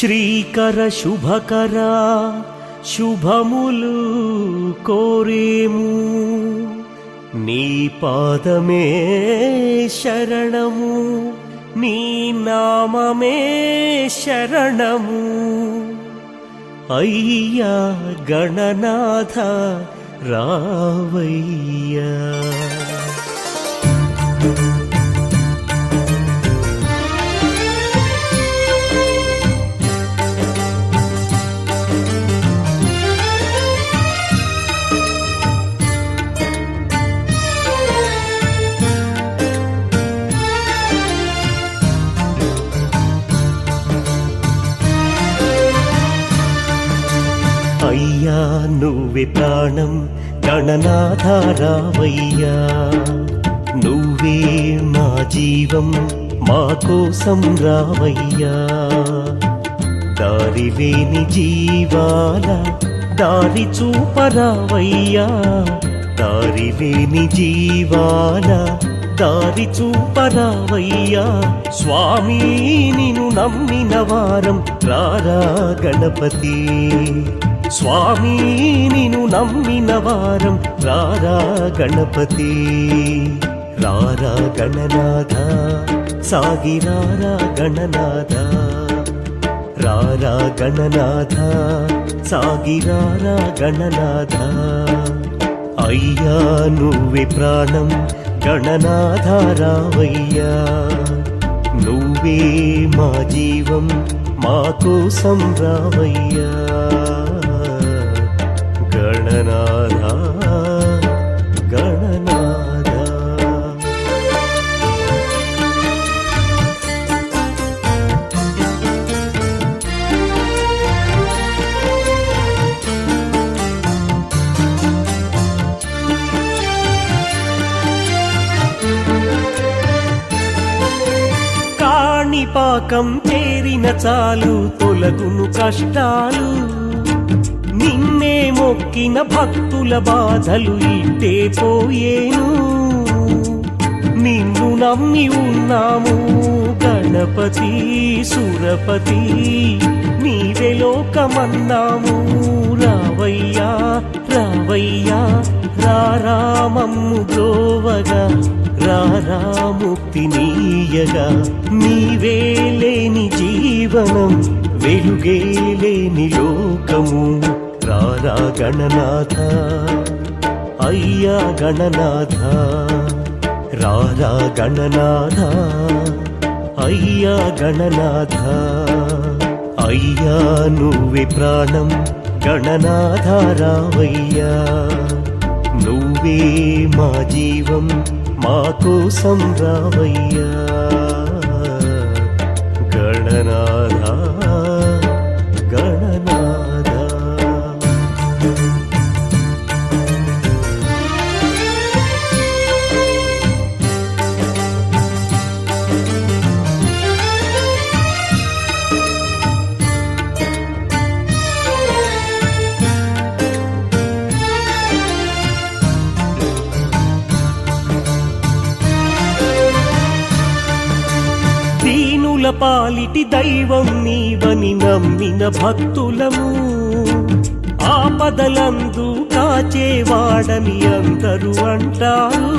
శ్రీకర శుభకర శుభములు కోరేము నీ పాదమే శరణము నీ నామమే శరణము అయ్యా గణనాథ రావయ్యా అయ్యా నువ్వే ప్రాణం గణనాధారావయ్యా నువ్వే మా జీవం మా కోసం రావయ్యా దారి లేని జీవాల దారి చూపరావయ్యా దారి లేని జీవాల దారి చూపరావయ్యా స్వామి నిన్ను నమ్మిన వారం రారా గణపతి స్వామి నిన్ను నమ్మిన వారం రారా గణపతి రారా గణనాథ సాగిరారా గణనాథ రారా గణనాథ సాగిరారా గణనాథ అయ్యా నువ్వే ప్రాణం గణనాథ రావయ్యా నువ్వే మా జీవం మా కోసం రావయ్యా గణనాథ గణనాథ కాణిపాకం చేరిన చాలు తొలగును కష్టాలు నిన్నే మొక్కిన భక్తుల బాధలు ఇట్టే పోయేను నిన్ను నమ్మి ఉన్నాము గణపతి సురపతి నీవే లోకమన్నాము రావయ్యా రావయ్యా రారామమ్ము బ్రోవగా రారాముక్తి నీయగా నీవే లేని జీవనం వెలుగే లేని లోకము రారా గణనాథ అయ్యా గణనాథ రారా గణనాథ అయ్యా గణనాథ అయ్యా నువ్వే ప్రాణం గణనాథ రావయ్యా నువ్వే మా జీవం మా కోసం రావయ్యా గణనాథ గణనాథ దీనుల పాలిటి దైవం నీవని నమ్మిన భక్తులము ఆపదలందు కాచేవాడని అందరూ అంటారు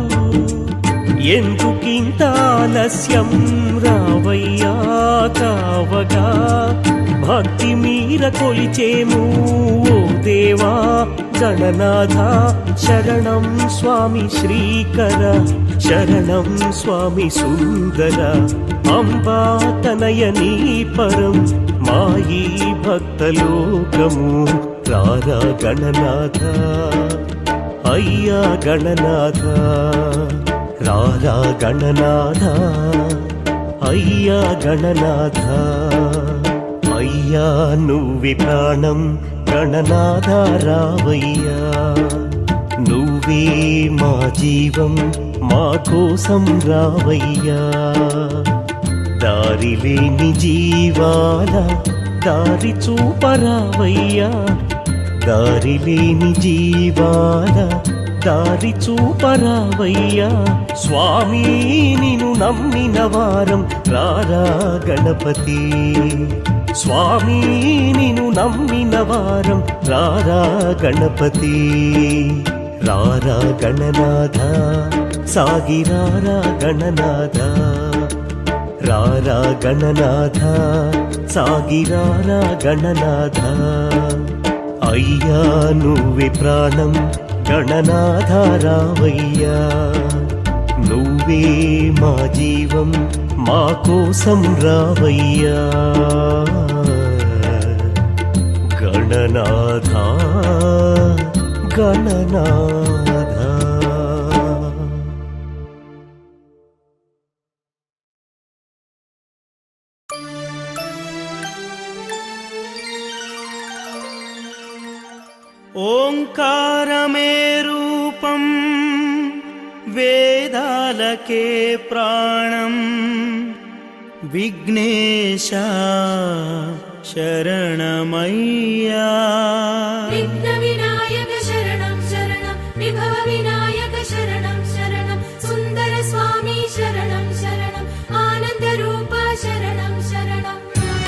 ఎందుకింత ఆలస్యం రావయ్యా కావగా భక్తి మీర కొలిచేము ఓ దేవా గణనాథ శరణం స్వామి శ్రీకర శరణం స్వామి సుందర అంబా తనయనీ పరం మాయి భక్తలోకము రారా గణనాథ అయ్యా గణనాథ రారా గణనాథ అయ్యా గణనాథ అయ్యా నువ్వే ప్రాణం గణనాథ రావయ్యా నువ్వే మా జీవం మా కోసం రావయ్యా దారి లేని జీవాల దారి చూపరావయ్యా దారి లేని జీవాల దారి చూపరావయ్యా స్వామి నిన్ను నమ్మిన వారం రారా గణపతి స్వామి నిను నమ్మిన వారం రారా గణపతి రారా గణనాథ సాగిరారా గణనాథ రారా గణనాథ సాగిరారా గణనాథ అయ్యా నువ్వే ప్రాణం గణనాథ రావయ్యా నువ్వే మా జీవం మా కోసం రావయ్యా గణనాథ గణనాథ ఓంకారమే రూపం వేదాలకే ప్రాణం విఘ్నేశ శరణమయ్యా విఘ్న వినాయక శరణం శరణం విభవ వినాయక శరణం శరణం సుందర స్వామి శరణం శరణం ఆనంద రూప శరణం శరణం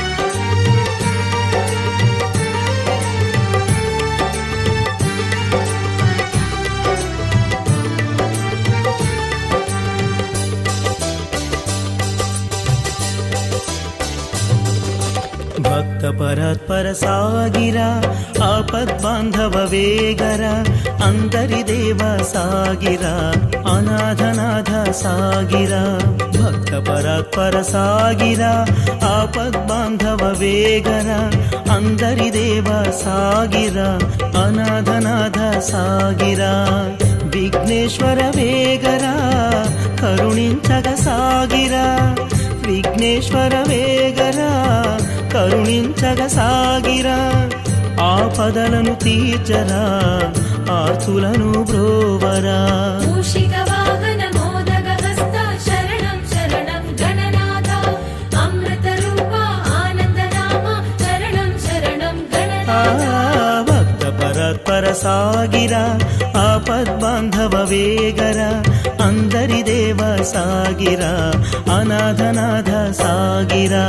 ಭಕ್ತ ಪರಾತ್ಪರ ಸಾಗಿರ ಆಪದ್ ಬಾಂಧವ ವೇಗರ ಅಂತರಿ ದೇವ ಸಾಗಿರ ಅನಾಥನಾಥ ಸಾಗಿರ ಭಕ್ತ ಪರಾತ್ಪರ ಸಾಗಿರ ಆಪದ್ ಬಾಂಧವ ವೇಗರ అందరి దేవ సాగిర అనాథనాథ సాగిర విఘ్నేశ్వర వేగరా కరుణించగ సాగిరా విఘ్నేశ్వర వేగరా కరుణించగ సాగిరా ఆపదలను తీర్చరా ఆర్తులను బ్రోవరా మూషిక వాహన మోదక హస్త శరణం శరణం గణనాథ అమృత రూప ఆనంద నామ శరణం శరణం ఆ గణనాథ భక్త పరత్పర సాగిర ఆపద్ బాంధవ వేగర అందరి దేవ సాగిర అనాథనాథ సాగిరా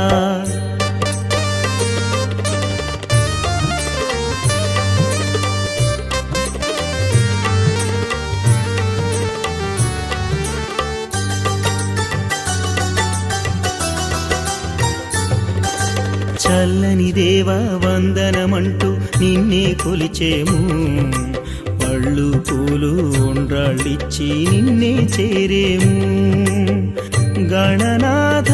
చల్లని దేవ వందనమంటూ నిన్నే కొలిచేము పళ్ళు పూలు ఉండ్రాళ్ళిచ్చి నిన్నే చేరేము గణనాథ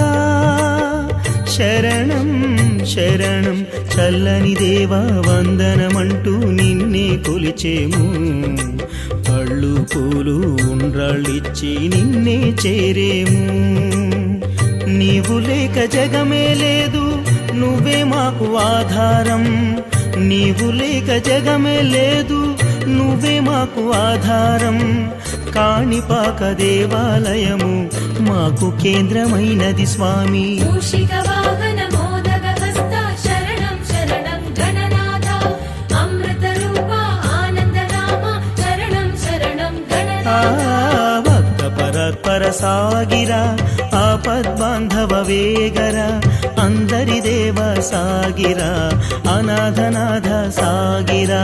శరణం శరణం చల్లని దేవ వందనమంటూ నిన్నే కొలిచేము పళ్ళు పూలు ఉండ్రాళ్ళిచ్చి నిన్నే చేరేము నీవు లేక జగమే లేదు నువ్వే మాకు ఆధారం నీవు లేక జగమే లేదు నువ్వే మాకు ఆధారం కాణిపాక దేవాలయము మాకు కేంద్రమైనది స్వామి మూషిక వాహన మోదక హస్త శరణం శరణం గణనాథ అమృత రూప ఆనంద నామ శరణం శరణం ఆ గణనాథ భక్త పరత్పర సాగిర ఆపద్ బాంధవ వేగర అందరి దేవ సాగిర అనాథనాథ సాగిరా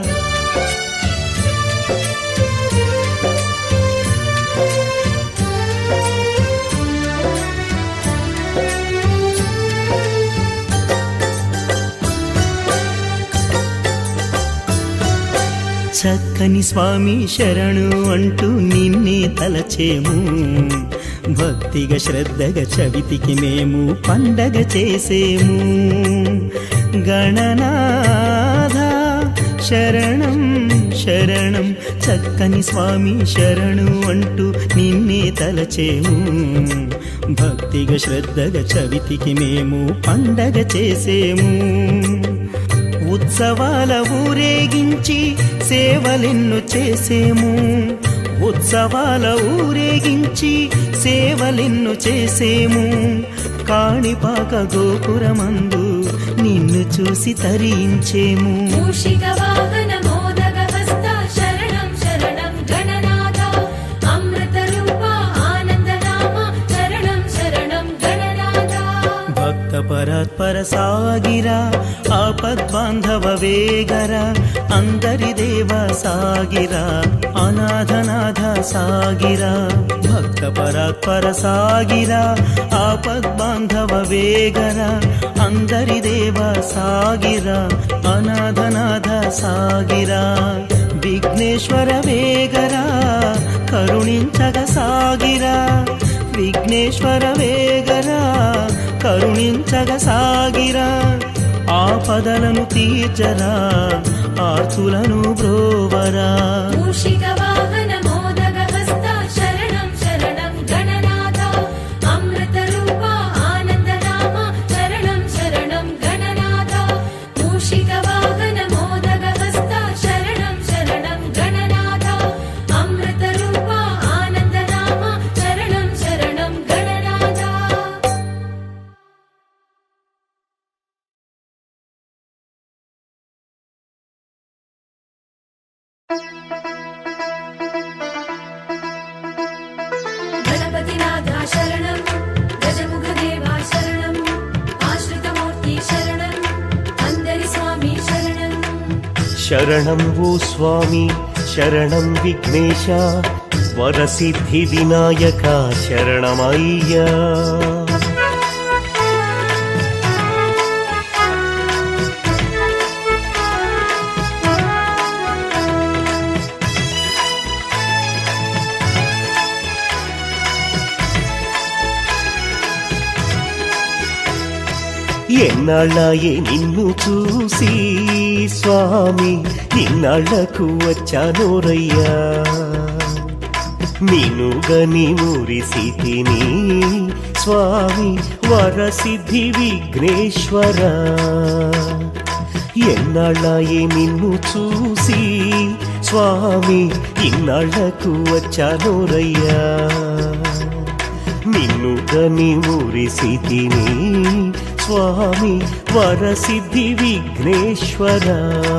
చక్కని స్వామి శరణు అంటూ నిన్నే తలచేము భక్తిగా శ్రద్ధగా చవితికి మేము పండగ చేసేము గణనాథ శరణం శరణం చక్కని స్వామి శరణు అంటూ నిన్నే తలచేము భక్తిగా శ్రద్ధగా చవితికి మేము పండగ చేసేము ఉత్సవాల ఊరేగించి సేవలెన్ను చేసేము ఉత్సవాల ఊరేగించి సేవలెన్ను చేసేము కాణిపాక గోపురమందు నిన్ను చూసి తరించేము మూషిక వాహన మోదక హస్త శరణం శరణం గణనాథ అమృత రూప ఆనంద నామ శరణం శరణం గణనాథ భక్త పరాత్పర పరాత్పర సాగిరా ఆపద్బాంధవ వేగరా అందరి దేవ సాగిరా అనాథనాథ సాగిరా భక్త పరాత్పర సాగిరా ఆపద్బాంధవ వేగరా అందరి దేవ సాగిరా అనాథనాథ సాగిరా విఘ్నేశ్వర వేగరా కరుణించగ సాగిరా విఘ్నేశ్వర వేగరా కరుణించగ సాగిరా ఆపదలను తీర్చరా ఆర్తులను బ్రోవరా మూషిక వాహన మోదగ హస్త శరణం శరణం గణనాథ అమృత రూప ఆనంద నామ శరణం శరణం గణనాథ మూషిక వాహన మోదగ హస్త శరణం శరణం గణనాథ అమృత రూప ఆనంద నామ శరణం శరణం గణనాథ గణపతినాథ శరణం గజముఖదేవా శరణం ఆశ్రితమూర్తి శరణం అందరి స్వామి శరణం శరణం ఓ స్వామి శరణం విఘ్నేశ వరసిద్ధి వినాయక శరణమయ్యా ఎన్నాళ్ళాయే నిన్ను చూసి స్వామి ఇన్నాళ్లకు వచ్చానోరయ్యా నిన్నుగని మురిసి తిని స్వామి వరసిద్ధి విఘ్నేశ్వర ఎన్నాళ్ళాయే నిన్ను చూసి స్వామి ఇన్నాళ్లకు వచ్చానోరయ్యా నిన్ను గని మురిసి తిని స్వామి వరసిద్ధి విఘ్నేశ్వర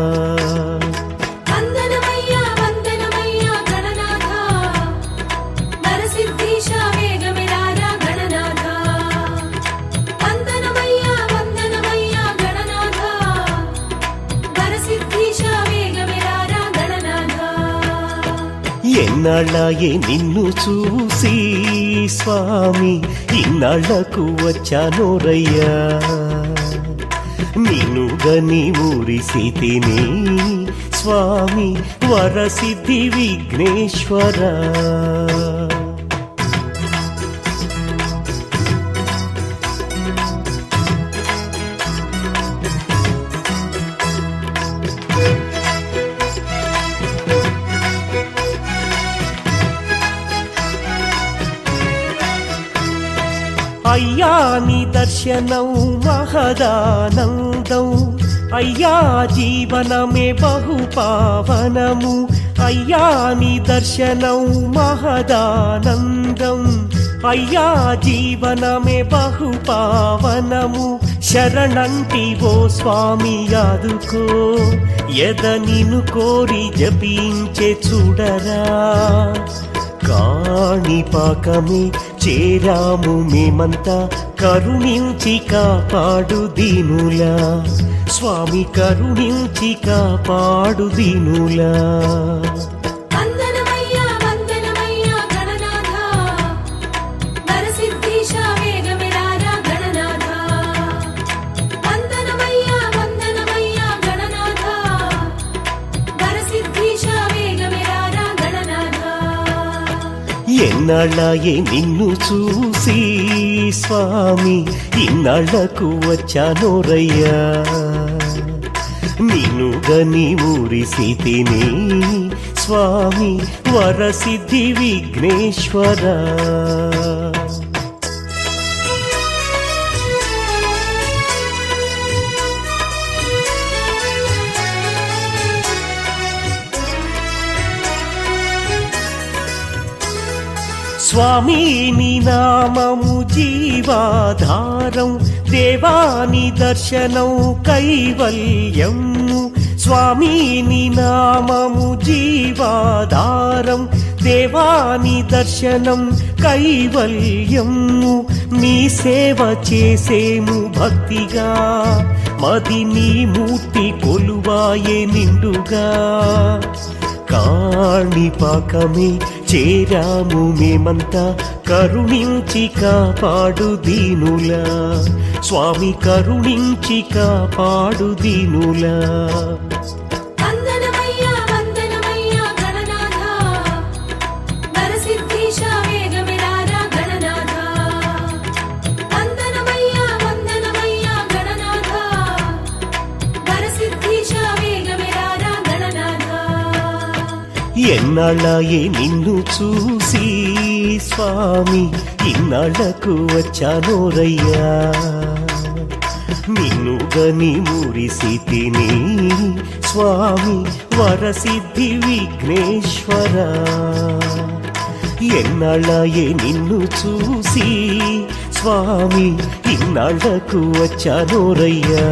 వందనమయ్యా వందనమయ్యా గణనాథ నరసిద్ధీశ వేగమిరారా గణనాథ వందనమయ్యా వందనమయ్యా గణనాథ నరసిద్ధీశ వేగమిరారా గణనాథ ఎన్నాళ్ళాయే నిన్ను చూసి స్వామి ఇన్నాళ్లకు వచ్చానోరయ్యా నిన్ను గని మురిసి తిని స్వామి వరసిద్ధి విఘ్నేశ్వర అయ్యా నీ దర్శనం మహదానందం అయ్యా జీవనమే బహు పావనము అయ్యా నీ దర్శనం మహదానందం అయ్యా జీవనమే బహు పావనము శరణంటి ఓ స్వామి యాదుకో ఎద నిన్ను కోరి జపించే చూడరా కాణిపాకమే చేరాము మేమంతా కరుణించి కాపాడు దీనులా స్వామి కరుణించి కాపాడు దీనులా వందనమయ్యా వందనమయ్యా గణనాథ నరసిద్ధీశ వేగమిరారా గణనాథ వందనమయ్యా వందనమయ్యా గణనాథ నరసిద్ధీశ వేగమిరారా గణనాథ ఎన్నాళ్ళాయే నిన్ను చూసి స్వామి ఇన్నాళ్లకు వచ్చానోరయ్యా నిన్ను గని మురిసి తిని స్వామి వరసిద్ధి విఘ్నేశ్వర స్వామి నీ నామము జీవాధారం దేవాని దర్శనం కైవల్యము స్వామి నీ నామము జీవాధారం దేవాని దర్శనం కైవల్యము నీ సేవ చేసేము భక్తిగా మది నీ మూర్తి కొలువాయే నిండుగా కాణిపాకమే చేరాము మేమంతా కరుణించి కాపాడు దీనులా స్వామి కరుణించి కాపాడు దీనులా వందనమయ్యా వందనమయ్యా గణనాథ వరసిద్ధీశ వేగమిరారా గణనాథ వందనమయ్యా వందనమయ్యా గణనాథ వరసిద్ధీశ వేగమిరారా గణనాథ ఎన్నాళ్ళాయే నిన్ను చూసి స్వామి ఇన్నాళ్లకు వచ్చానోరయ్యా నిన్ను గని మురిసి తిని స్వామి వరసిద్ధి విఘ్నేశ్వర ఎన్నాళ్ళాయే నిన్ను చూసి స్వామి ఇన్నాళ్లకు వచ్చానోరయ్యా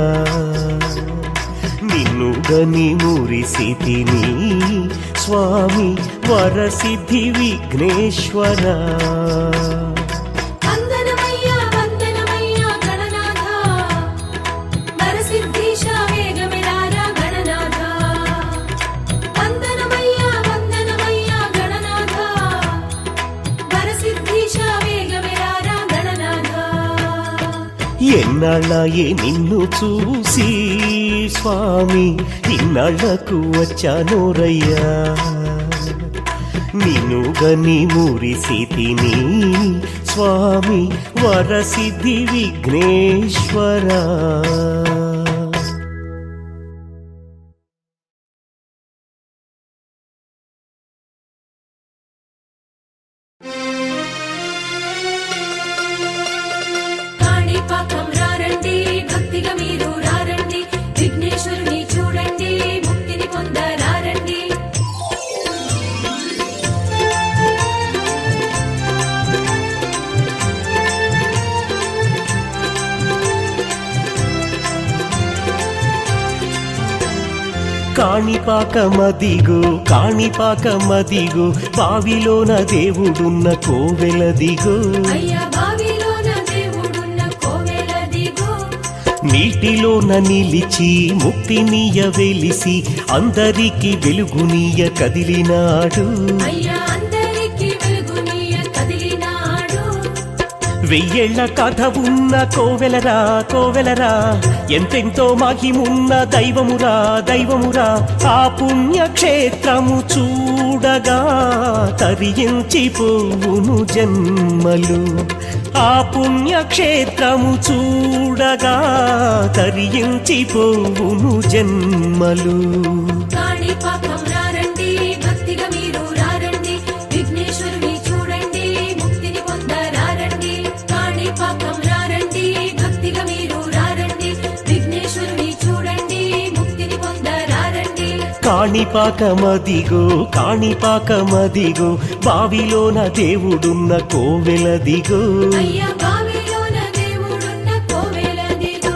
నిన్ను గని మురిసి తిని స్వామి వరసిద్ధి విఘ్నేశ్వర వందనమయ్యా వందనమయ్యా గణనాథ వరసిద్ధీశ వేగమిరారా గణనాథ వందనమయ్యా వందనమయ్యా గణనాథ వరసిద్ధీశ వేగమిరారా గణనాథ ఎన్నాళ్ళాయే నిన్ను చూసి స్వామి ఇన్నాళ్లకు వచ్చానోరయ్యా నిన్ను గని మురిసి తిని స్వామి వరసిద్ధి విఘ్నేశ్వరా కాణిపాకం రారండి భక్తిగా మీరు రారండి విఘ్నేశ్వరుని చూడండి ముక్తిని పొందరారండి కాణిపాకమదిగో కాణిపాకమదిగో బావిలోన దేవుడున్న కోవెలదిగో అయ్యా బావిలోన దేవుడున్న కోవెల దిగో నీటిలోన నిలిచి ముక్తినీయ వెలిసి అందరికి వెలుగునీయ కదిలినాడు అయ్యా అందరికి వెలుగునీయ కదిలినాడు వెయ్యేళ్ల కథ ఉన్న కోవెలరా కోవెలరా ఎంతెంతో మహిమున్న దైవమురా దైవమురా ఆ పుణ్యక్షేత్రము చూడగా తరించిపోవును జన్మలు ఆ పుణ్యక్షేత్రము చూడగా తరించిపోవును జన్మలు కాణిపాకం రారండి భక్తిగా మీరు రారండి విఘ్నేశ్వరుని చూడండి ముక్తిని పొందరారండి కాణిపాకం రారండి భక్తిగా మీరు రారండి విఘ్నేశ్వరుని చూడండి ముక్తిని పొందరారండి కాణిపాకమదిగో కాణిపాకమదిగో బావిలోన దేవుడున్న కోవెలదిగో అయ్యా బావిలోన దేవుడున్న కోవెల దిగో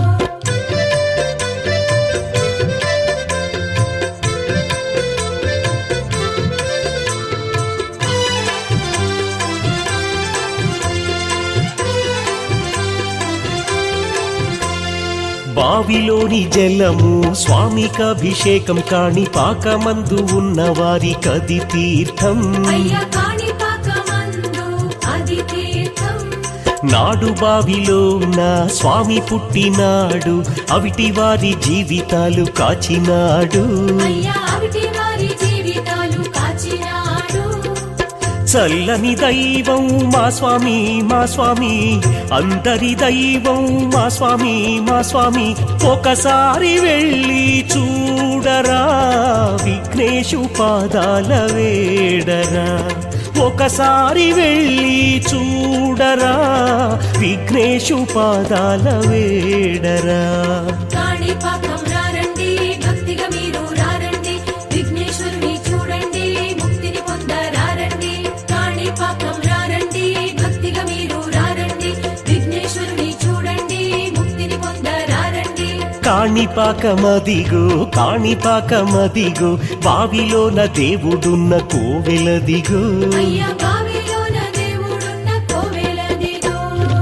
బావిలోని జలము స్వామికభిషేకం కాణిపాకమందు ఉన్న వారి కది తీర్థం అయ్యా కాణిపాకమందు అది తీర్థం నాడు బావిలో నా స్వామి పుట్టినాడు అవిటి వారి జీవితాలు కాచినాడు అయ్యా అవిటి వారి జీవితాలు కాచినాడు చల్లని దైవం మా స్వామి మా స్వామి అందరి దైవం మా స్వామి మా స్వామి ఒకసారి వెళ్ళి చూడరా విఘ్నేశు పాదాల వేడరా ఒకసారి వెళ్ళి చూడరా విఘ్నేశు పాదాల వేడరా కాణిపాకం రారండి భక్తిగా మీరు రారండి విఘ్నేశ్వరుని చూడండి ముక్తిని పొందరారండి కాణిపాకం రారండి భక్తిగా మీరు రారండి విఘ్నేశ్వరుని చూడండి ముక్తిని పొందరారండి కాణిపాకమదిగో కాణిపాకమదిగో బావిలోన దేవుడున్న కోవెలదిగో అయ్యా బావిలోన దేవుడున్న కోవెలదిగో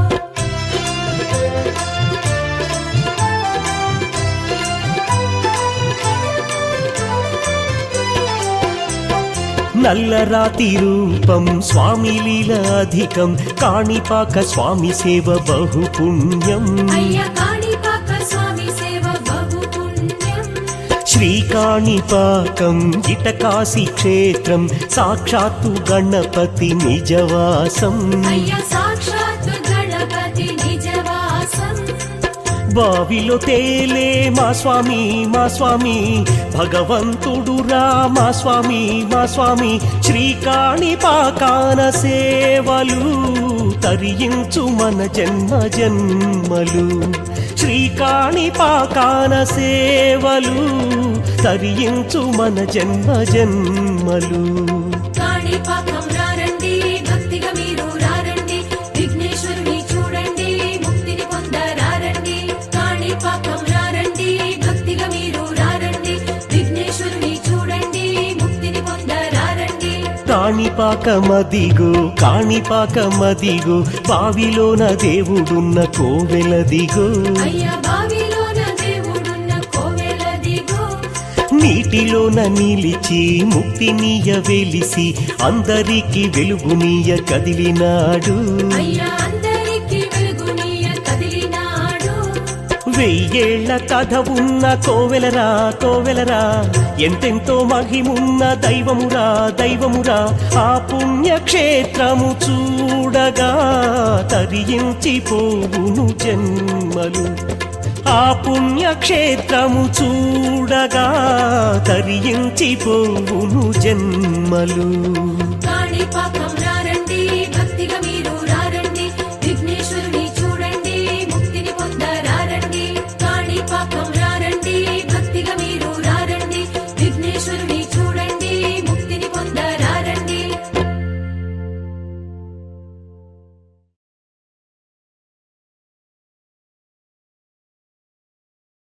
నల్లరాతి రూపం స్వామి లీల అధికం కాణిపాక స్వామి సేవ బహు పుణ్యం అయ్యా కాణిపాక స్వామి సేవ బహు పుణ్యం శ్రీకాణిపాకం ఇటకాశి క్షేత్రం సాక్షాత్తు గణపతి నిజవాసం అయ్యా సాక్షాత్ గణపతి నిజవాసం బావిలో తేలే మా స్వామి మా స్వామి భగవంతుడు రా మా స్వామి మా స్వామి శ్రీకాణిపాకాన సేవలు తరించు మన జన్మ జన్మలు శ్రీకాణిపాకాన సేవలు తరించు మన జన్మ జన్మలు కాణిపాకం రారండి భక్తిగా మీరు రారండి విఘ్నేశ్వరుని చూడండి ముక్తిని పొందరారండి కాణిపాకం రారండి భక్తిగా మీరు రారండి విఘ్నేశ్వరుని చూడండి ముక్తిని పొందరారండి కాణిపాకమదిగో కాణిపాకమదిగో బావిలోన దేవుడున్న కోవెలదిగో అయ్యా బావిలోన దేవుడున్న కోవెలదిగో నీటిలోన నిలిచి ముక్తినీయ వెలిసి అందరికి వెలుగునీయ కదిలినాడు అయ్యా అందరికి వెలుగునీయ కదిలినాడు వెయ్యేళ్ల కథ ఉన్న కోవెలరా కోవెలరా ఎంతెంతో మహిమున్న దైవమురా దైవమురా ఆ పుణ్యక్షేత్రము చూడగా తరించిపోవును జన్మలు ఆ పుణ్యక్షేత్రము చూడగా తరించిపోవును జన్మలు కాణిపాకం